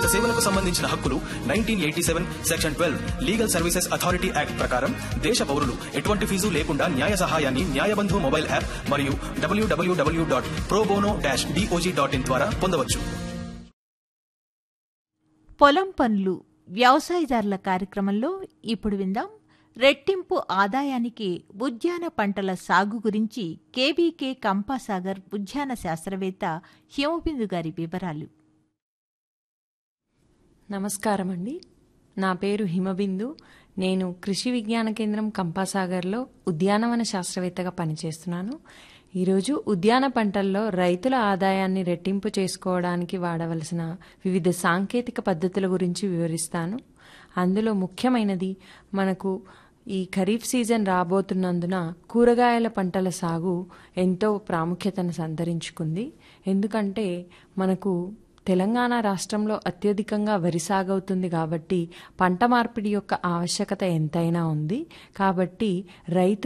సంబంధిత సేవలకు సంబంధించిన హక్కులు nineteen eighty seven section twelve legal services authority act ప్రకారం దేశ పౌరులు ఎటువంటి ఫీజు లేకుండా న్యాయ సహాయాన్ని న్యాయబంధు మొబైల్ యాప్ మరియు WWW dot probono dash DOJ dot in ద్వారా పొందవచ్చు పొలం పనులు వ్యవసాయదారుల కార్యక్రమంలో ఇప్పుడు విందాం రెట్టింపు ఆదాయానికి ఉద్యాన పంటల సాగు గురించి కేబీకే కంపాసాగర్ ఉద్యాన శాస్త్రవేత్త హిమబిందు గారి వివరాలు నమస్కారం అండి నా పేరు హిమబిందు నేను కృషి విజ్ఞాన కేంద్రం కంపాసాగర్లో ఉద్యానవన శాస్త్రవేత్తగా పనిచేస్తున్నాను ఈరోజు ఉద్యాన పంటల్లో రైతుల ఆదాయాన్ని రెట్టింపు చేసుకోవడానికి వాడవలసిన వివిధ సాంకేతిక పద్ధతుల గురించి వివరిస్తాను అందులో ముఖ్యమైనది మనకు ఈ ఖరీఫ్ సీజన్ రాబోతున్నందున కూరగాయల పంటల సాగు ఎంతో ప్రాముఖ్యతను సంతరించుకుంది ఎందుకంటే మనకు తెలంగాణ రాష్ట్రంలో అత్యధికంగా వరి సాగవుతుంది కాబట్టి పంట మార్పిడి యొక్క ఆవశ్యకత ఎంతైనా ఉంది కాబట్టి రైతు